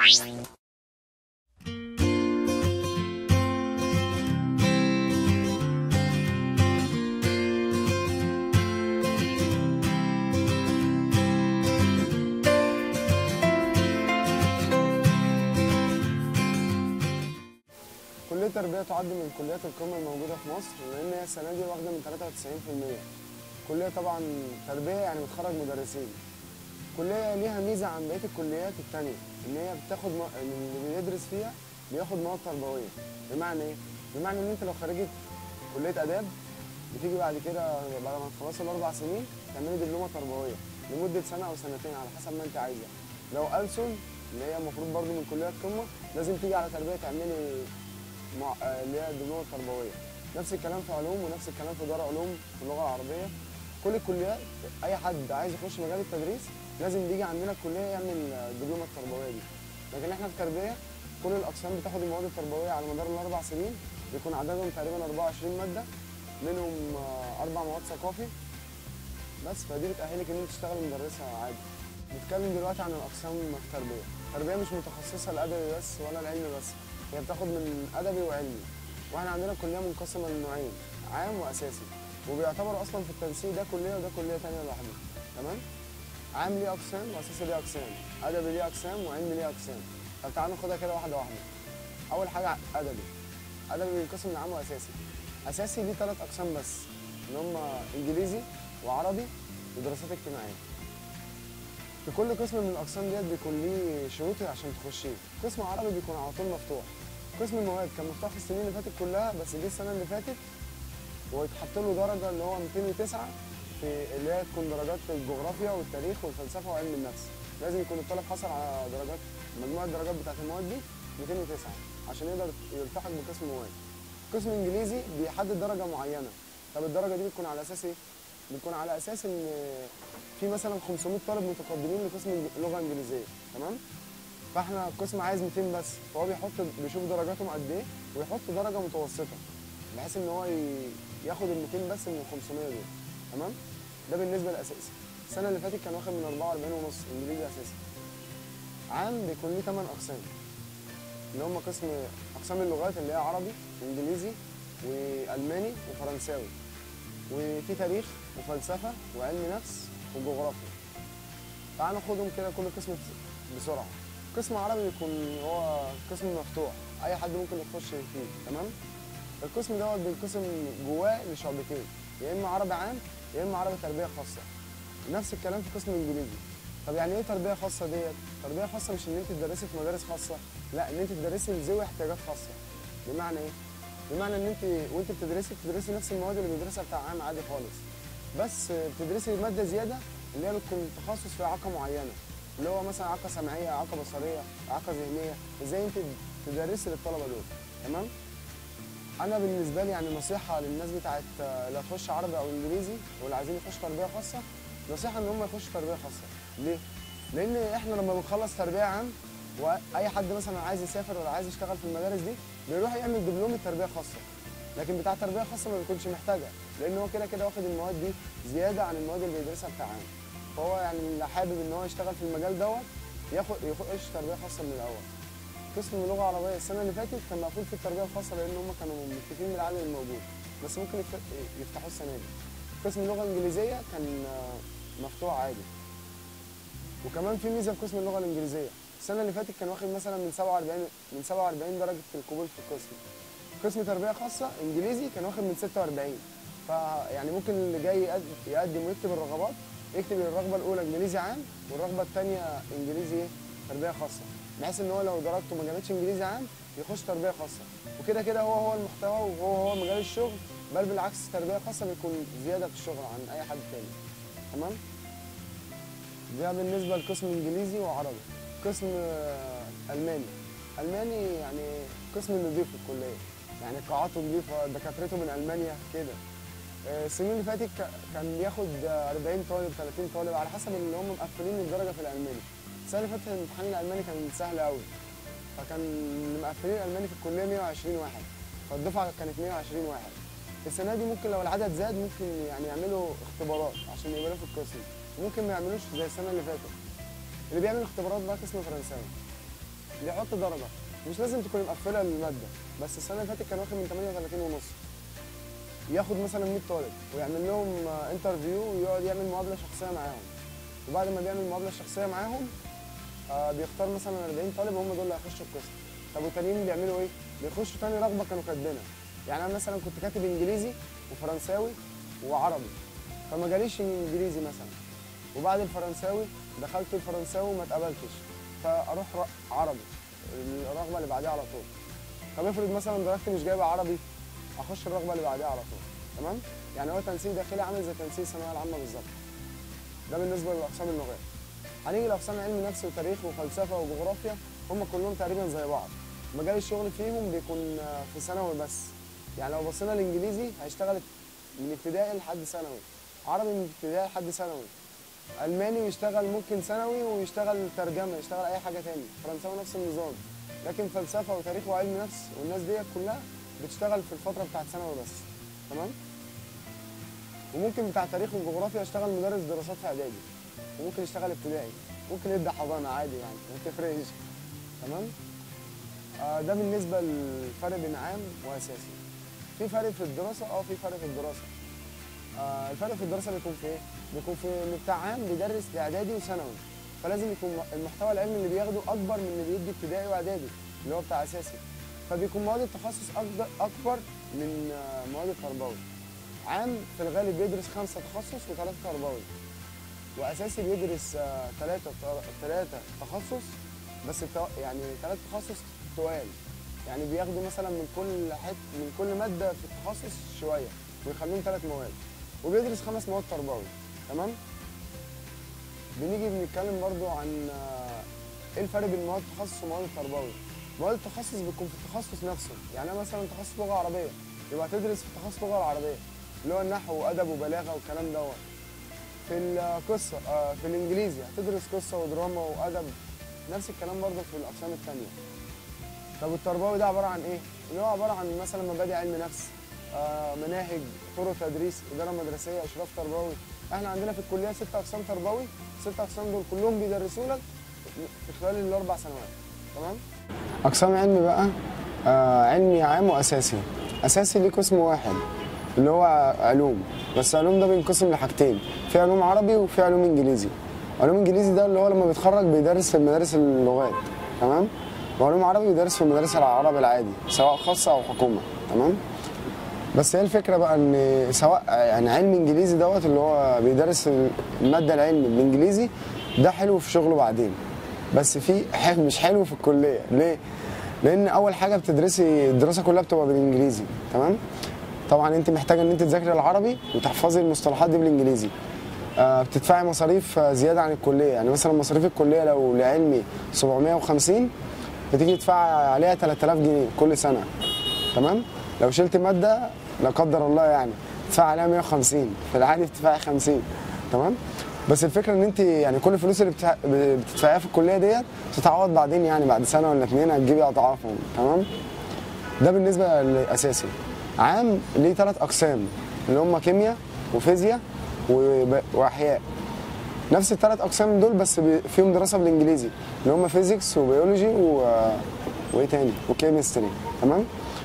كلية التربية تعد من كليات القمة الموجودة في مصر لأن هي السنة دي واخدة من 93% كلية طبعا تربية يعني بتخرج مدرسين كلية ليها ميزة عن بقية الكليات التانية إن هي بتاخد م... إن اللي بيدرس فيها بياخد مواد تربوية بمعنى إيه؟ بمعنى إن أنت لو خريجة كلية آداب بتيجي بعد كده بعد ما تخلصي الأربع سنين تعملي دبلومة تربوية لمدة سنة أو سنتين على حسب ما أنت عايزة لو ألسن اللي هي المفروض برضو من كليات قمة لازم تيجي على تربية تعملي مع آه، اللي هي الدبلومه التربويه نفس الكلام في علوم ونفس الكلام في دار علوم في اللغه العربيه كل الكليات اي حد عايز يخش مجال التدريس لازم بيجي عندنا الكليه يعمل آه، الدبلومه التربويه دي لكن احنا في تربيه كل الاقسام بتاخد المواد التربويه على مدار الاربع سنين بيكون عددهم تقريبا 24 ماده منهم آه، اربع مواد ثقافي بس فدي بتاهلك ان انت تشتغلي مدرسه عادي نتكلم دلوقتي عن الاقسام في التربيه التربيه مش متخصصه الادبي بس ولا العلمي بس هي بتاخد من ادبي وعلمي واحنا عندنا كليه منقسمه لنوعين عام واساسي وبيعتبر اصلا في التنسيق ده كليه وده كليه ثانيه لوحدها تمام عام ليه اقسام واساسي ليه اقسام ادبي ليه اقسام وعلمي ليه اقسام طب تعالوا ناخدها كده واحده واحده اول حاجه ادبي ادبي بينقسم لعام واساسي اساسي ليه ثلاث اقسام بس اللي هم انجليزي وعربي ودراسات اجتماعيه في كل قسم من الاقسام ديت بيكون ليه شروط عشان تخشيه قسم عربي بيكون على طول مفتوح قسم المواد كان مفتوح في السنين اللي فاتت كلها بس جه السنه اللي فاتت ويتحط له درجه اللي هو 209 في اللي هي تكون درجات في الجغرافيا والتاريخ والفلسفه وعلم النفس لازم يكون الطالب حصل على درجات مجموع الدرجات بتاعت المواد دي 209 عشان يقدر يلتحق بقسم مواد قسم انجليزي بيحدد درجه معينه طب الدرجه دي بتكون على اساس ايه بتكون على اساس ان في مثلا 500 طالب متقدمين لقسم لغه انجليزيه تمام فاحنا القسم عايز 200 بس فهو بيحط بيشوف درجاتهم قد ايه ويحط درجه متوسطه بحيث ان هو ي- ياخد ال 200 بس من ال 500 دول تمام ده بالنسبه للاساسي السنه اللي فاتت كان واخد من 44 ونص انجليزي اساسي عام بيكون ليه 8 اقسام اللي هم قسم اقسام اللغات اللي هي عربي وانجليزي والماني وفرنساوي وفي تاريخ وفلسفه وعلم نفس وجغرافيا تعال ناخدهم كده كل قسم بسرعه قسم عربي بيكون هو قسم مفتوح اي حد ممكن يخش فيه تمام القسم دوت بينقسم جواه لشعبتين يا اما عربي عام يا اما عربي تربيه خاصه نفس الكلام في قسم انجليزي طب يعني ايه تربيه خاصه ديت تربيه خاصه مش ان انت تدرسي في مدارس خاصه لا ان انت تدرسي لذوي احتياجات خاصه بمعنى ايه بمعنى ان انت وانت بتدرسي بتدرسي نفس المواد اللي بيدرسها بتاع عام عادي خالص بس بتدرسي ماده زياده اللي هي بتكون تخصص في اعاقه معينه اللي هو مثلا اعاقه سمعيه اعاقه بصريه اعاقه ذهنيه ازاي انت تدرسي للطلبه دول تمام انا بالنسبه لي يعني نصيحه للناس بتاعت آه، اللي هتخش عربي او انجليزي واللي عايزين يخشوا تربيه خاصه نصيحه ان هم يخشوا تربيه خاصه ليه لان احنا لما بنخلص تربيه عام واي حد مثلا عايز يسافر ولا عايز يشتغل في المدارس دي بيروح يعمل دبلومه تربيه خاصه لكن بتاع تربيه خاصه ما بيكونش محتاجها لان هو كده كده واخد المواد دي زياده عن المواد اللي بيدرسها بتاع عام فهو يعني اللي حابب ان هو يشتغل في المجال دوت ياخد يخش تربيه خاصه من الاول قسم اللغه العربيه السنه اللي فاتت كان مقفول في التربيه الخاصه لان هم كانوا متفقين بالعدد الموجود بس ممكن يفت- يفتحوه السنه دي قسم اللغه الانجليزيه كان آه، مفتوح عادي وكمان في ميزه في قسم اللغه الانجليزيه السنه اللي فاتت كان واخد مثلا من 47 من 47 درجه القبول في القسم قسم تربيه خاصه انجليزي كان واخد من 46 فيعني ممكن اللي جاي يقد- يقدم ويكتب الرغبات يكتب الرغبه الاولى انجليزي عام والرغبه الثانيه انجليزي ايه تربيه خاصه بحيث ان هو لو درجته ما جابتش انجليزي عام يخش تربيه خاصه وكده كده هو هو المحتوى وهو هو مجال الشغل بل بالعكس تربيه خاصه بيكون زياده في الشغل عن اي حد تاني تمام ده بالنسبه لقسم انجليزي وعربي قسم آه، الماني الماني يعني قسم نضيف في الكليه يعني قاعاته نضيفه دكاترته من المانيا كده آه، السنين اللي فاتت ك- كان بياخد آه، 40 طالب 30 طالب على حسب اللي هم مقفلين الدرجه في الالماني السنه اللي فاتت الامتحان الالماني كان سهل قوي فكان اللي مقفلين الالماني في الكليه 120 واحد فالدفعه كانت 120 واحد السنه دي ممكن لو العدد زاد ممكن يعني يعملوا اختبارات عشان يقبلوا في القسم وممكن ما يعملوش زي السنه اللي فاتت اللي بيعمل اختبارات بقى قسم فرنساوي بيحط درجه مش لازم تكون مقفله الماده بس السنه اللي فاتت كان واخد من 38 ونص ياخد مثلا 100 طالب ويعمل لهم انترفيو ويقعد يعمل مقابله شخصيه معاهم وبعد ما بيعمل مقابله شخصيه معاهم آه بيختار مثلا 40 طالب هم دول اللي هيخشوا القسم طب والتانيين بيعملوا ايه؟ بيخشوا تاني رغبه كانوا كاتبينها يعني انا مثلا كنت كاتب انجليزي وفرنساوي وعربي فما جاليش انجليزي مثلا وبعد الفرنساوي دخلت الفرنساوي وما اتقبلتش فاروح ر- عربي الرغبه اللي بعديها على طول طب افرض مثلا درجتي مش جايبه عربي اخش الرغبه اللي بعديها على طول تمام يعني هو تنسيق داخلي عامل زي تنسيق الثانويه العامه بالظبط ده بالنسبه لاقسام اللغات هنيجي لاقسام علم نفس وتاريخ وفلسفه وجغرافيا هم كلهم تقريبا زي بعض مجال الشغل فيهم بيكون آه، في ثانوي بس يعني لو بصينا الانجليزي هيشتغل من ابتدائي لحد ثانوي عربي من ابتدائي لحد ثانوي الماني يشتغل ممكن ثانوي ويشتغل ترجمه يشتغل اي حاجه تاني فرنساوي نفس النظام لكن فلسفه وتاريخ وعلم نفس والناس ديت كلها بتشتغل في الفتره بتاعت ثانوي بس تمام وممكن بتاع تاريخ وجغرافيا يشتغل مدرس دراسات في اعدادي وممكن يشتغل ابتدائي ممكن يدي حضانه عادي يعني ما تفرقش تمام آه ده بالنسبه للفرق بين عام واساسي في فرق في الدراسه اه في فرق في الدراسه آه الفرق في الدراسه بيكون في ايه بيكون في ان بتاع عام بيدرس لاعدادي وثانوي فلازم يكون المحتوى العلمي اللي بياخده اكبر من اللي بيدي ابتدائي واعدادي اللي هو بتاع اساسي فبيكون مواد التخصص اكبر اكبر من آه، مواد التربوي عام في الغالب بيدرس خمسه تخصص وثلاثه تربوي واساسي بيدرس ثلاثه ثلاثه تخصص بس التو- يعني ثلاثه تخصص تقال يعني بياخدوا مثلا من كل حت من كل ماده في التخصص شويه ويخلوهم ثلاث مواد وبيدرس خمس مواد تربوي تمام بنيجي بنتكلم برضو عن آه، ايه الفرق بين مواد التخصص ومواد التربوي مواد التخصص بتكون في التخصص نفسه يعني انا مثلا تخصص لغه عربيه يبقى تدرس في تخصص لغه العربيه اللي هو النحو وادب وبلاغه والكلام دوت في القصه آه، في الانجليزي هتدرس قصه ودراما وادب نفس الكلام برضه في الاقسام الثانيه طب التربوي ده عباره عن ايه اللي هو عباره عن مثلا مبادئ علم نفس آه، مناهج طرق تدريس اداره مدرسيه اشراف تربوي احنا عندنا في الكليه ست اقسام تربوي ست اقسام دول كلهم بيدرسوا لك في خلال الاربع سنوات تمام اقسام علمي بقى آه علمي عام واساسي اساسي ليه قسم واحد اللي هو علوم بس علوم ده بينقسم لحاجتين في علوم عربي وفي علوم انجليزي علوم انجليزي ده اللي هو لما بيتخرج بيدرس في مدارس اللغات تمام وعلوم عربي بيدرس في مدارس العرب العادي سواء خاصه او حكومه تمام بس هي الفكره بقى ان سواء يعني علم انجليزي دوت اللي هو بيدرس الماده العلمي بالانجليزي ده حلو في شغله بعدين بس في ح- مش حلو في الكليه ليه لان اول حاجه بتدرسي الدراسه كلها بتبقى بالانجليزي تمام طبعا انت محتاجه ان انت تذاكري العربي وتحفظي المصطلحات دي بالانجليزي آه، بتدفعي مصاريف آه، زياده عن الكليه يعني مثلا مصاريف الكليه لو لعلمي 750 بتيجي تدفعي عليها 3000 جنيه كل سنه تمام لو شلت ماده لا قدر الله يعني تدفع عليها 150 في العادي بتدفعي 50 تمام بس الفكره ان انت يعني كل الفلوس اللي بتدفع- بتدفعيها في الكليه ديت تتعوض بعدين يعني بعد سنه ولا اتنين هتجيبي اضعافهم تمام ده بالنسبه للاساسي عام ليه ثلاث اقسام اللي هم كيمياء وفيزياء وب- واحياء نفس الثلاث اقسام دول بس بي- فيهم دراسه بالانجليزي اللي هم فيزيكس وبيولوجي و... وايه تاني وكيمستري تمام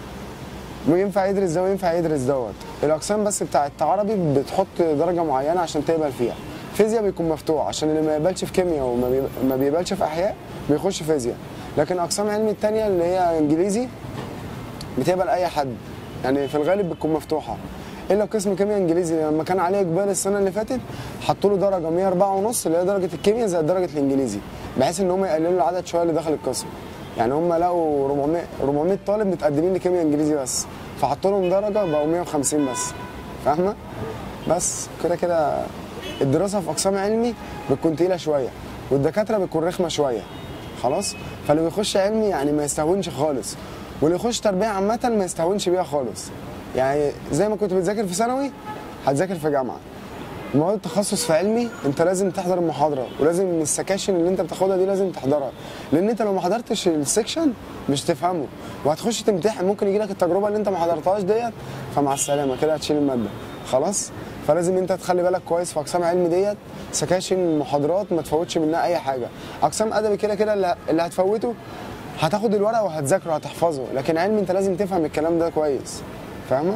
وينفع يدرس ده وينفع يدرس دوت الاقسام بس بتاعت عربي بتحط درجه معينه عشان تقبل فيها فيزياء بيكون مفتوح عشان اللي ما يقبلش في كيمياء وما بي- ما بيقبلش في احياء بيخش فيزياء لكن اقسام علمي التانية اللي هي انجليزي بتقبل اي حد يعني في الغالب بتكون مفتوحه الا قسم كيمياء انجليزي لما كان عليه اجباري السنه اللي فاتت حطوا له درجه 104 ونص اللي هي درجه الكيمياء زائد درجه الانجليزي بحيث ان هم يقللوا العدد شويه اللي داخل القسم يعني هم لقوا 400 400 طالب متقدمين لكيمياء انجليزي بس فحطوا لهم درجه بقوا 150 بس فاهمه بس كده كده الدراسه في اقسام علمي بتكون تقيله شويه والدكاتره بتكون رخمه شويه خلاص فاللي بيخش علمي يعني ما يستهونش خالص واللي يخش تربيه عامه ما يستهونش بيها خالص يعني زي ما كنت بتذاكر في ثانوي هتذاكر في جامعه مواد التخصص في علمي انت لازم تحضر المحاضره ولازم السكاشن اللي انت بتاخدها دي لازم تحضرها لان انت لو ما حضرتش السكشن مش تفهمه وهتخش تمتحن ممكن يجي لك التجربه اللي انت ما حضرتهاش ديت فمع السلامه كده هتشيل الماده خلاص فلازم انت تخلي بالك كويس في اقسام علم ديت سكاشن محاضرات ما تفوتش منها اي حاجه اقسام ادبي كده كده اللي اللي هتفوته هتاخد الورقه وهتذاكره هتحفظه لكن علمي انت لازم تفهم الكلام ده كويس فاهمه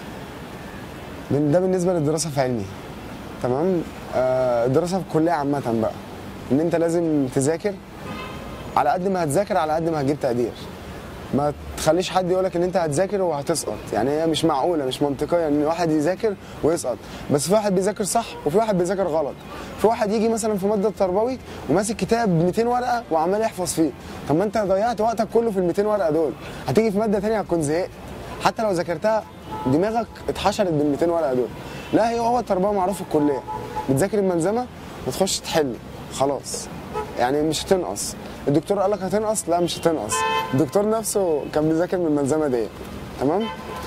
ده بالنسبه للدراسه في علمي تمام آه الدراسه في الكليه عامه بقى ان انت لازم تذاكر على قد ما هتذاكر على قد ما هتجيب تقدير ما تخليش حد يقولك ان انت هتذاكر وهتسقط يعني هي مش معقوله مش منطقيه ان واحد يذاكر ويسقط بس في واحد بيذاكر صح وفي واحد بيذاكر غلط في واحد يجي مثلا في ماده تربوي وماسك كتاب 200 ورقه وعمال يحفظ فيه طب ما انت ضيعت وقتك كله في ال 200 ورقه دول هتيجي في ماده ثانيه هتكون زهقت حتى لو ذاكرتها دماغك اتحشرت بال 200 ورقه دول لا هي هو التربيه معروف في الكليه بتذاكر الملزمه وتخش تحل خلاص يعني مش هتنقص الدكتور قال لك هتنقص لا مش هتنقص الدكتور نفسه كان بيذاكر من الملزمه دي تمام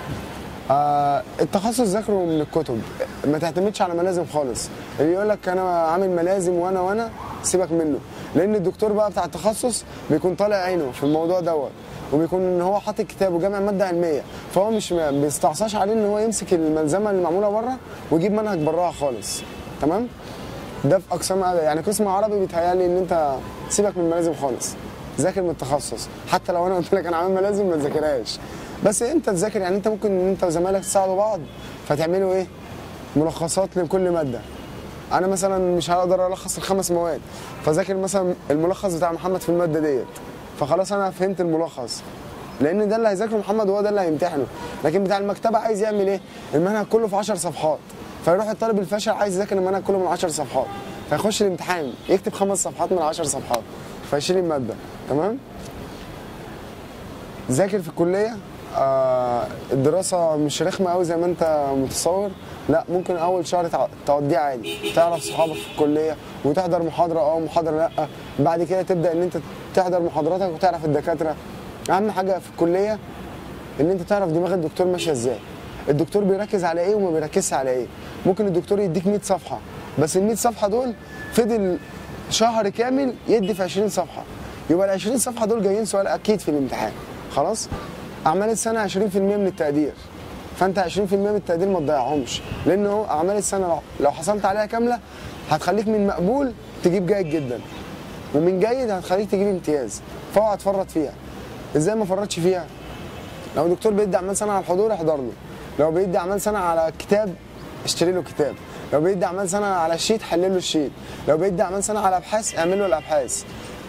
آه التخصص ذاكره من الكتب ما تعتمدش على ملازم خالص اللي يقول لك انا عامل ملازم وانا وانا سيبك منه لان الدكتور بقى بتاع التخصص بيكون طالع عينه في الموضوع دوت وبيكون ان هو حاطط كتاب وجامع ماده علميه فهو مش ما بيستعصاش عليه ان هو يمسك الملزمه اللي معموله بره ويجيب منهج براها خالص تمام ده في اقسام يعني قسم عربي بيتهيألي ان انت سيبك من الملازم خالص ذاكر من التخصص حتى لو انا قلت لك انا عامل ملازم ما تذاكرهاش بس انت تذاكر يعني انت ممكن ان انت وزمايلك تساعدوا بعض فتعملوا ايه ملخصات لكل ماده انا مثلا مش هقدر الخص الخمس مواد فذاكر مثلا الملخص بتاع محمد في الماده ديت فخلاص انا فهمت الملخص لان ده اللي هيذاكره محمد وهو ده اللي هيمتحنه لكن بتاع المكتبه عايز يعمل ايه المنهج كله في 10 صفحات فيروح الطالب الفاشل عايز يذاكر المنهج كله من 10 صفحات فيخش الامتحان يكتب خمس صفحات من 10 صفحات فيشيل الماده تمام ذاكر في الكليه آه الدراسه مش رخمه قوي زي ما انت متصور لا ممكن اول شهر تع- تقضيه عادي تعرف صحابك في الكليه وتحضر محاضره اه محاضره لا بعد كده تبدا ان انت تحضر محاضراتك وتعرف الدكاتره اهم حاجه في الكليه ان انت تعرف دماغ الدكتور ماشيه ازاي الدكتور بيركز على ايه وما بيركزش على ايه ممكن الدكتور يديك 100 صفحه بس ال 100 صفحه دول فضل شهر كامل يدي في 20 صفحه يبقى ال 20 صفحه دول جايين سؤال اكيد في الامتحان خلاص اعمال السنه 20% من التقدير فانت 20% من التقدير ما تضيعهمش لان هو اعمال السنه لو- لو حصلت عليها كامله هتخليك من مقبول تجيب جيد جدا ومن جيد هتخليك تجيب امتياز فاوعى تفرط فيها ازاي ما فرطش فيها لو دكتور بيدي اعمال سنه على الحضور احضر له لو بيدي اعمال سنه على كتاب اشتري له كتاب لو بيدي اعمال سنه على الشيت حلل له الشيت لو بيدي اعمال سنه على ابحاث اعمل له الابحاث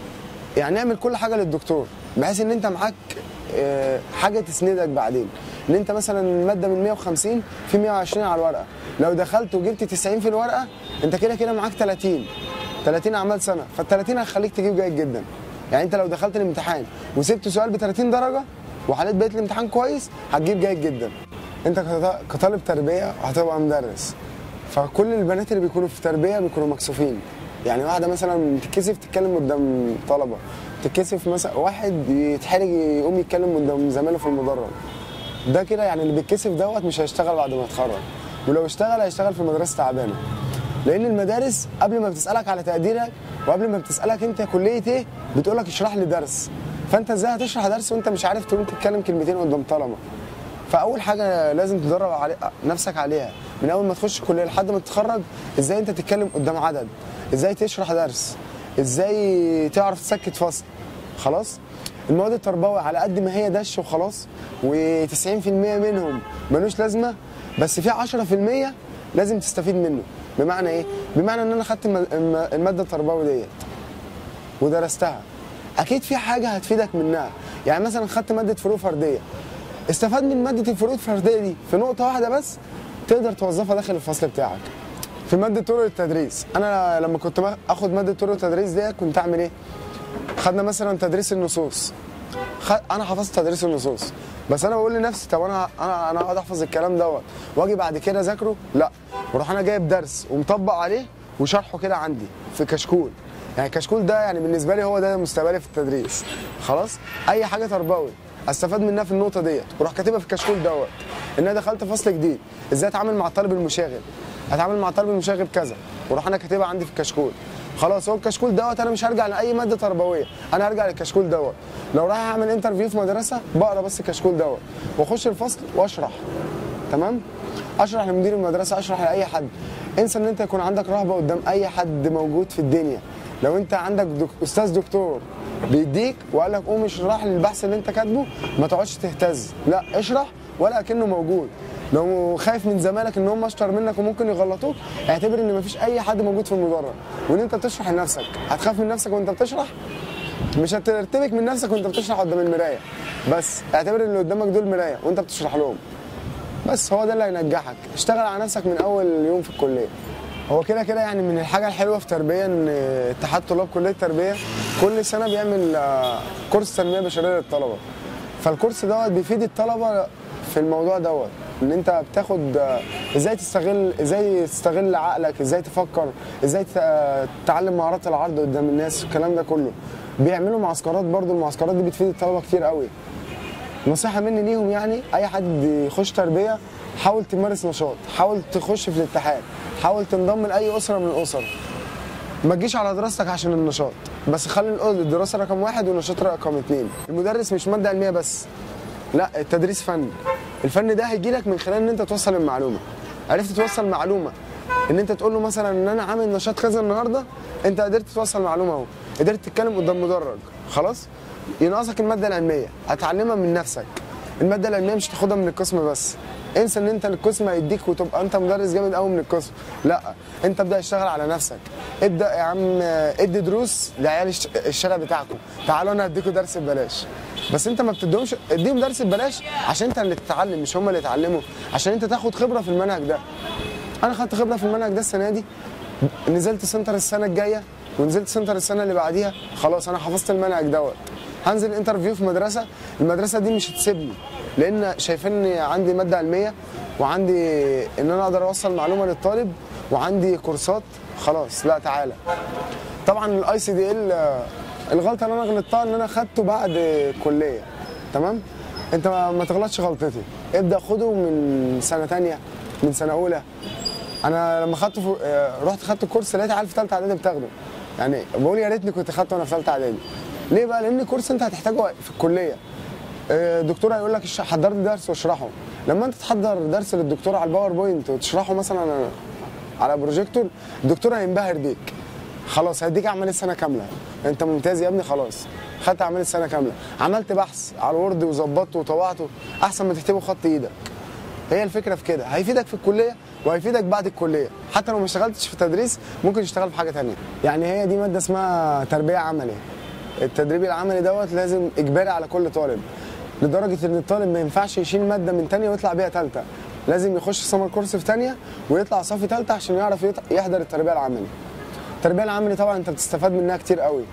يعني اعمل كل حاجه للدكتور بحيث ان انت معاك آه، حاجه تسندك بعدين ان انت مثلا ماده من 150 في 120 على الورقه لو دخلت وجبت 90 في الورقه انت كده كده معاك 30 30 اعمال سنه فال 30 هتخليك تجيب جيد جدا يعني انت لو دخلت الامتحان وسبت سؤال ب 30 درجه وحليت بقيه الامتحان كويس هتجيب جيد جدا انت كط- كطالب تربيه هتبقى مدرس فكل البنات اللي بيكونوا في تربيه بيكونوا مكسوفين يعني واحده مثلا تتكسف تتكلم قدام طلبه تتكسف مثلا واحد يتحرج يقوم يتكلم قدام زمايله في المدرج ده كده يعني اللي بيتكسف دوت مش هيشتغل بعد ما يتخرج ولو اشتغل هيشتغل في مدرسه تعبانه لان المدارس قبل ما بتسالك على تقديرك وقبل ما بتسالك انت كليه ايه بتقول لك اشرح لي درس فانت ازاي هتشرح درس وانت مش عارف تقوم تتكلم كلمتين قدام طلبه فاول حاجه لازم تدرب علي نفسك عليها من اول ما تخش الكليه لحد ما تتخرج ازاي انت تتكلم قدام عدد ازاي تشرح درس ازاي تعرف تسكت فصل خلاص المواد التربوي على قد ما هي دش وخلاص و90% منهم ملوش لازمه بس في 10% لازم تستفيد منه بمعنى ايه بمعنى ان انا خدت الم- الم- الماده التربوي ديت ودرستها اكيد في حاجه هتفيدك منها يعني مثلا خدت ماده فروق فرديه استفاد من ماده الفروق الفرديه دي في نقطه واحده بس تقدر توظفها داخل الفصل بتاعك في ماده طرق التدريس انا لما كنت ما- اخد ماده طرق التدريس دي كنت اعمل ايه خدنا مثلا تدريس النصوص خ... انا حفظت تدريس النصوص بس انا بقول لنفسي طب انا انا انا اقعد احفظ الكلام دوت واجي بعد كده اذاكره لا واروح انا جايب درس ومطبق عليه وشرحه كده عندي في كشكول يعني الكشكول ده يعني بالنسبه لي هو ده مستقبلي في التدريس خلاص اي حاجه تربوي استفاد منها في النقطه ديت واروح كاتبها في الكشكول دوت ان انا دخلت فصل جديد ازاي اتعامل مع الطالب المشاغب اتعامل مع الطالب المشاغب كذا واروح انا كاتبها عندي في الكشكول خلاص هو الكشكول دوت انا مش هرجع لاي ماده تربويه انا هرجع للكشكول دوت لو رايح اعمل انترفيو في مدرسه بقرا بس الكشكول دوت واخش الفصل واشرح تمام اشرح لمدير المدرسه اشرح لاي حد انسى ان انت يكون عندك رهبه قدام اي حد موجود في الدنيا لو انت عندك دك... استاذ دكتور بيديك وقال لك قوم اشرح لي البحث اللي انت كاتبه ما تقعدش تهتز لا اشرح ولا كأنه موجود لو خايف من زمالك ان هم اشطر منك وممكن يغلطوك اعتبر ان مفيش اي حد موجود في المدرج وان انت بتشرح لنفسك هتخاف من نفسك وانت بتشرح مش هترتبك من نفسك وانت بتشرح قدام المرايه بس اعتبر ان اللي قدامك دول مرايه وانت بتشرح لهم بس هو ده اللي هينجحك اشتغل على نفسك من اول يوم في الكليه هو كده كده يعني من الحاجه الحلوه في تربيه ان اتحاد طلاب كليه التربيه كل سنه بيعمل آه، كورس تنميه بشريه للطلبه فالكورس دوت بيفيد الطلبه في الموضوع دوت ان انت بتاخد آه، ازاي تستغل ازاي تستغل عقلك ازاي تفكر ازاي ت- آه، تتعلم مهارات العرض قدام الناس الكلام ده كله بيعملوا معسكرات برضو المعسكرات دي بتفيد الطلبه كتير قوي نصيحه مني ليهم يعني اي حد يخش تربيه حاول تمارس نشاط حاول تخش في الاتحاد حاول تنضم لاي اسره من الاسر ما تجيش على دراستك عشان النشاط بس خلي الأ- الدراسه رقم واحد والنشاط رقم اتنين المدرس مش ماده علميه بس لا التدريس فن الفن ده هيجي لك من خلال ان انت توصل المعلومه عرفت توصل معلومه ان انت تقول له مثلا ان انا عامل نشاط كذا النهارده انت قدرت توصل معلومه اهو قدرت تتكلم قدام مدرج خلاص ينقصك الماده العلميه هتعلمها من نفسك الماده العلميه مش تاخدها من القسم بس انسى ان انت القسم هيديك وتبقى انت مدرس جامد قوي من القسم لا انت ابدا اشتغل على نفسك ابدا يا عم ادي دروس لعيال الش- الشارع بتاعكم تعالوا انا هديكوا درس ببلاش بس انت ما بتديهمش اديهم درس ببلاش عشان انت اللي تتعلم مش هم اللي يتعلموا عشان انت تاخد خبره في المنهج ده انا خدت خبره في المنهج ده السنه دي نزلت سنتر السنه الجايه ونزلت سنتر السنه اللي بعديها خلاص انا حفظت المنهج دوت هنزل انترفيو في مدرسه المدرسه دي مش هتسيبني لان شايفين عندي ماده علميه وعندي ان انا اقدر اوصل معلومه للطالب وعندي كورسات خلاص لا تعالى طبعا الاي سي دي ال الغلطه اللي انا غلطتها ان انا خدته بعد الكليه تمام انت ما ما تغلطش غلطتي ابدا خده من سنه تانية من سنه اولى انا لما خدته في... آه، رحت خدت الكورس لقيت عيال في ثالثه اعدادي بتاخده يعني بقول يا ريتني كنت خدته وانا في ثالثه اعدادي ليه بقى لان الكورس انت هتحتاجه في الكليه آه، الدكتور هيقول لك الش- حضر لي درس واشرحه لما انت تحضر درس للدكتور على الباوربوينت وتشرحه مثلا على بروجيكتور الدكتور هينبهر بيك خلاص هيديك اعمال السنه كامله انت ممتاز يا ابني خلاص خدت اعمال السنه كامله عملت بحث على الوورد وظبطته وطبعته احسن ما تكتبه خط ايدك هي الفكره في كده هيفيدك في الكليه وهيفيدك بعد الكليه حتى لو ما اشتغلتش في تدريس ممكن تشتغل في حاجه تانية يعني هي دي ماده اسمها تربيه عملي التدريب العملي دوت لازم اجباري على كل طالب لدرجه ان الطالب ما ينفعش يشيل ماده من تانية ويطلع بيها تالتة لازم يخش سمر كورس في تانية ويطلع صافي تالتة عشان يعرف يط- يحضر التربيه العملي التربيه العملي طبعا انت بتستفاد منها كتير قوي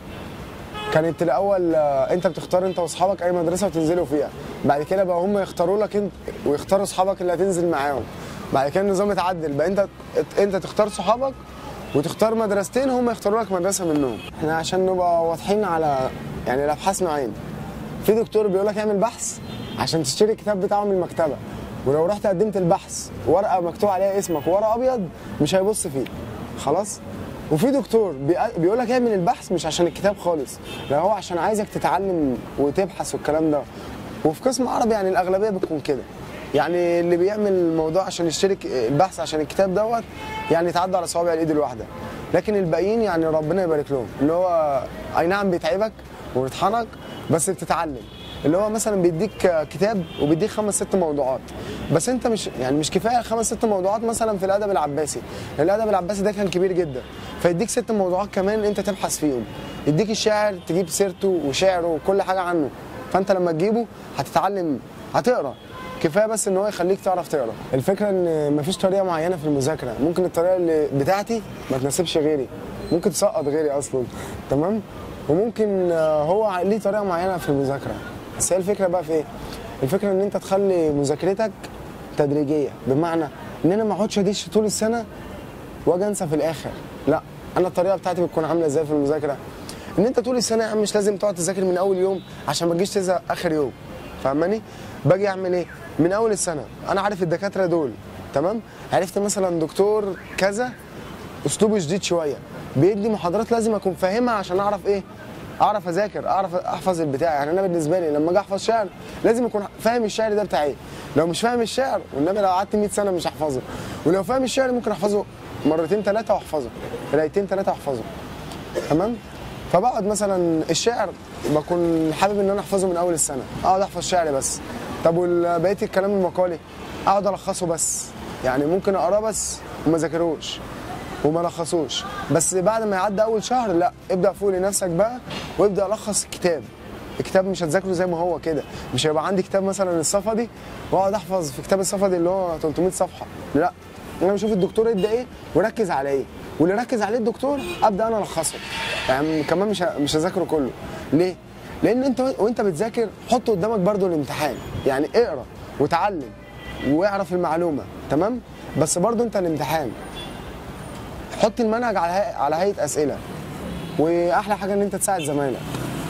كانت الاول آه، انت بتختار انت واصحابك اي مدرسه وتنزلوا فيها بعد كده بقى هم يختاروا لك انت ويختاروا اصحابك اللي هتنزل معاهم بعد كده النظام اتعدل بقى انت انت تختار صحابك وتختار مدرستين هم يختاروا لك مدرسه منهم احنا عشان نبقى واضحين على يعني الابحاث نوعين في دكتور بيقول لك اعمل بحث عشان تشتري الكتاب بتاعه من المكتبه ولو رحت قدمت البحث ورقه مكتوب عليها اسمك وورقه ابيض مش هيبص فيه خلاص وفي دكتور بيق- بيقول لك اعمل البحث مش عشان الكتاب خالص لا هو عشان عايزك تتعلم وتبحث والكلام ده وفي قسم عربي يعني الاغلبيه بتكون كده يعني اللي بيعمل الموضوع عشان يشترك البحث عشان الكتاب دوت يعني يتعدى على صوابع الايد الواحده لكن الباقيين يعني ربنا يبارك لهم اللي هو اي نعم بيتعبك وبيطحنك بس بتتعلم اللي هو مثلا بيديك كتاب وبيديك خمس ست موضوعات بس انت مش يعني مش كفايه خمس ست موضوعات مثلا في الادب العباسي الادب العباسي ده كان كبير جدا فيديك ست موضوعات كمان انت تبحث فيهم يديك الشاعر تجيب سيرته وشعره وكل حاجه عنه فانت لما تجيبه هتتعلم هتقرا كفايه بس ان هو يخليك تعرف تقرا الفكره ان مفيش طريقه معينه في المذاكره ممكن الطريقه اللي بتاعتي ما تناسبش غيري ممكن تسقط غيري اصلا تمام وممكن آه، هو ليه طريقه معينه في المذاكره بس هي الفكره بقى في ايه الفكره ان انت تخلي مذاكرتك تدريجيه بمعنى ان انا ما اقعدش ادش طول السنه واجي انسى في الاخر لا انا الطريقه بتاعتي بتكون عامله ازاي في المذاكره ان انت طول السنه يا عم مش لازم تقعد تذاكر من اول يوم عشان ما تجيش تزهق اخر يوم فاهماني باجي اعمل ايه من اول السنه انا عارف الدكاتره دول تمام عرفت مثلا دكتور كذا اسلوبه شديد شويه بيدي محاضرات لازم اكون فاهمها عشان اعرف ايه اعرف اذاكر اعرف احفظ البتاع يعني انا بالنسبه لي لما اجي احفظ شعر لازم اكون فاهم الشعر ده بتاع ايه لو مش فاهم الشعر والنبي لو قعدت 100 سنه مش هحفظه ولو فاهم الشعر ممكن احفظه مرتين ثلاثه واحفظه قرايتين ثلاثه واحفظه تمام فبقعد مثلا الشعر بكون حابب ان انا احفظه من اول السنه اقعد احفظ شعر بس طب وبقيه الكلام المقالي اقعد الخصه بس يعني ممكن اقراه بس وما ذاكروش وما لخصوش بس بعد ما يعدي اول شهر لا ابدا فوق لنفسك بقى وابدا الخص الكتاب الكتاب مش هتذاكره زي ما هو كده مش هيبقى عندي كتاب مثلا الصفدي واقعد احفظ في كتاب الصفدي اللي هو 300 صفحه لا انا بشوف الدكتور ادى ايه وركز على ايه واللي ركز عليه الدكتور ابدا انا الخصه يعني كمان مش ه- مش هذاكره كله ليه لان انت وانت بتذاكر حط قدامك برضو الامتحان يعني اقرا وتعلم واعرف المعلومه تمام بس برضو انت الامتحان حط المنهج على هي... على هيئه اسئله واحلى حاجه ان انت تساعد زمايلك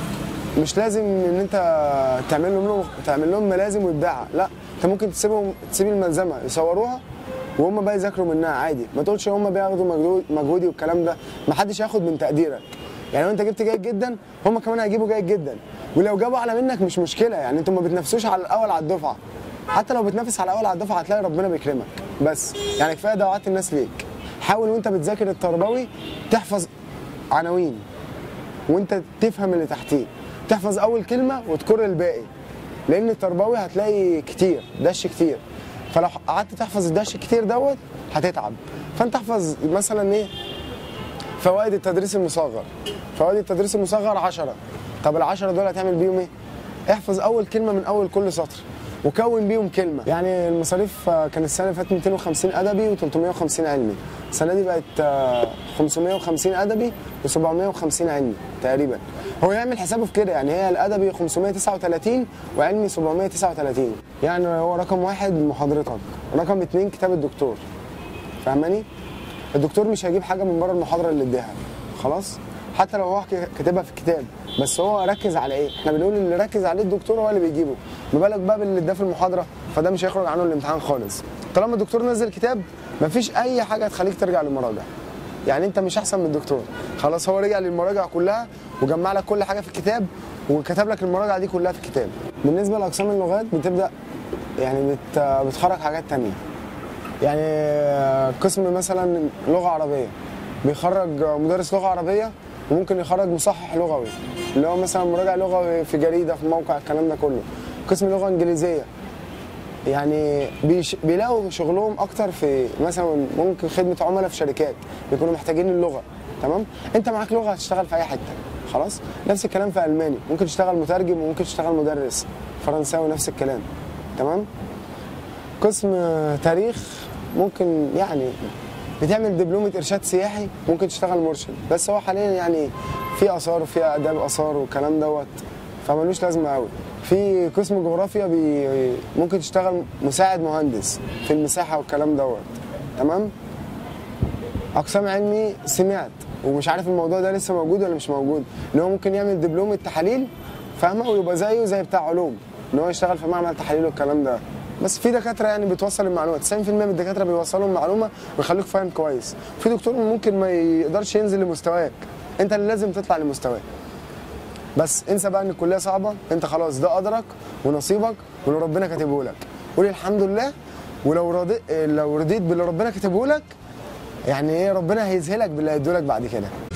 مش لازم ان انت تعمل لهم تعمل لهم ملازم وابداع لا انت ممكن تسيبهم تسيب الملزمه يصوروها وهم بقى يذاكروا منها عادي ما تقولش هم بياخدوا مجهود مجهودي والكلام ده ما حدش هياخد من تقديرك يعني لو انت جبت جيد جدا هم كمان هيجيبوا جيد جدا ولو جابوا اعلى منك مش مشكله يعني انتوا ما بتنافسوش على الاول على الدفعه حتى لو بتنافس على الاول على الدفعه هتلاقي ربنا بيكرمك بس يعني كفايه دعوات الناس ليك حاول وانت بتذاكر التربوي تحفظ عناوين وانت تفهم اللي تحتيه تحفظ اول كلمه وتكر الباقي لان التربوي هتلاقي كتير دش كتير فلو قعدت تحفظ الدش كتير دوت هتتعب فانت احفظ مثلا ايه فوائد التدريس المصغر فوائد التدريس المصغر 10 طب العشرة دول هتعمل بيهم ايه احفظ اول كلمه من اول كل سطر وكون بيهم كلمه يعني المصاريف آه، كان السنه اللي فاتت 250 ادبي و350 علمي السنه دي بقت آه، 550 ادبي و750 علمي تقريبا هو يعمل حسابه في كده يعني هي الادبي 539 وعلمي 739 يعني هو رقم واحد محاضرتك رقم اتنين كتاب الدكتور فاهماني الدكتور مش هيجيب حاجه من بره المحاضره اللي اداها خلاص حتى لو هو ك- كاتبها في الكتاب بس هو ركز على ايه احنا بنقول اللي ركز عليه الدكتور هو اللي بيجيبه ما بالك بقى باللي اداه في المحاضره فده مش هيخرج عنه الامتحان خالص طالما الدكتور نزل كتاب مفيش اي حاجه تخليك ترجع للمراجع يعني انت مش احسن من الدكتور خلاص هو رجع للمراجع كلها وجمع لك كل حاجه في الكتاب وكتب لك المراجعه دي كلها في الكتاب بالنسبه لاقسام اللغات بتبدا يعني بت بتخرج حاجات تانية يعني قسم مثلا لغه عربيه بيخرج مدرس لغه عربيه وممكن يخرج مصحح لغوي اللي هو مثلا مراجع لغوي في جريده في موقع الكلام ده كله قسم لغه انجليزيه يعني بيش بيلاقوا شغلهم اكتر في مثلا ممكن خدمه عملاء في شركات بيكونوا محتاجين اللغه تمام انت معاك لغه هتشتغل في اي حته خلاص نفس الكلام في الماني ممكن تشتغل مترجم وممكن تشتغل مدرس فرنساوي نفس الكلام تمام قسم تاريخ ممكن يعني بتعمل دبلومة إرشاد سياحي ممكن تشتغل مرشد بس هو حاليا يعني في آثار وفي آداب آثار والكلام دوت فملوش لازمة قوي في قسم جغرافيا بي ممكن تشتغل مساعد مهندس في المساحة والكلام دوت تمام أقسام علمي سمعت ومش عارف الموضوع ده لسه موجود ولا مش موجود إن هو ممكن يعمل دبلومة تحاليل فاهمة ويبقى زيه زي بتاع علوم إن هو يشتغل في معمل تحاليل والكلام ده بس في دكاتره يعني بتوصل المعلومه 90% من الدكاتره بيوصلوا المعلومه ويخلوك فاهم كويس في دكتور ممكن ما يقدرش ينزل لمستواك انت اللي لازم تطلع لمستواه بس انسى بقى ان الكليه صعبه انت خلاص ده قدرك ونصيبك واللي ربنا كاتبه لك قول الحمد لله ولو رضيت لو رضيت باللي ربنا كاتبه لك يعني ايه ربنا هيذهلك باللي هيدولك بعد كده